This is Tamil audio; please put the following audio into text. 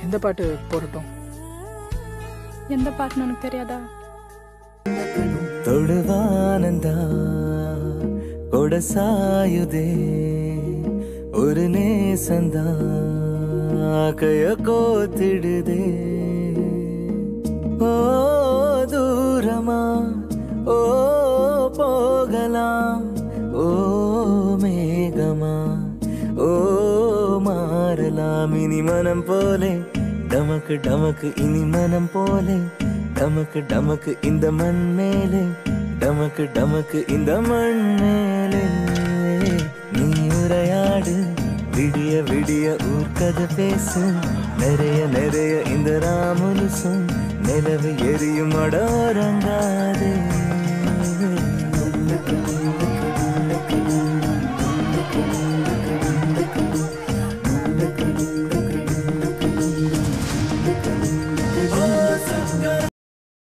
எந்த பாட்டு போடட்டும் எந்த பாட்டுன்னு உனக்கு தெரியாதா தொடுவானந்தா கொடசாயுதே ஒரு நேசந்தா கைய கோத்திடுதே ஓ தூரமா ஓ போகலாம் ஓ மேகமா ஓ மாறலாம் இனி மனம் போலே டமக்கு டமக்கு இனி மனம் போலே டமக்கு டமக்கு இந்த மண் மேலே டமக்கு டமக்கு இந்த மண் மேலே நீ உரையாடு விடிய விடிய ஊர்க்கதை பேசு நிறைய நிறைய இந்த ராமுலுசும் நிலவு எரியும் அடோரங்காதே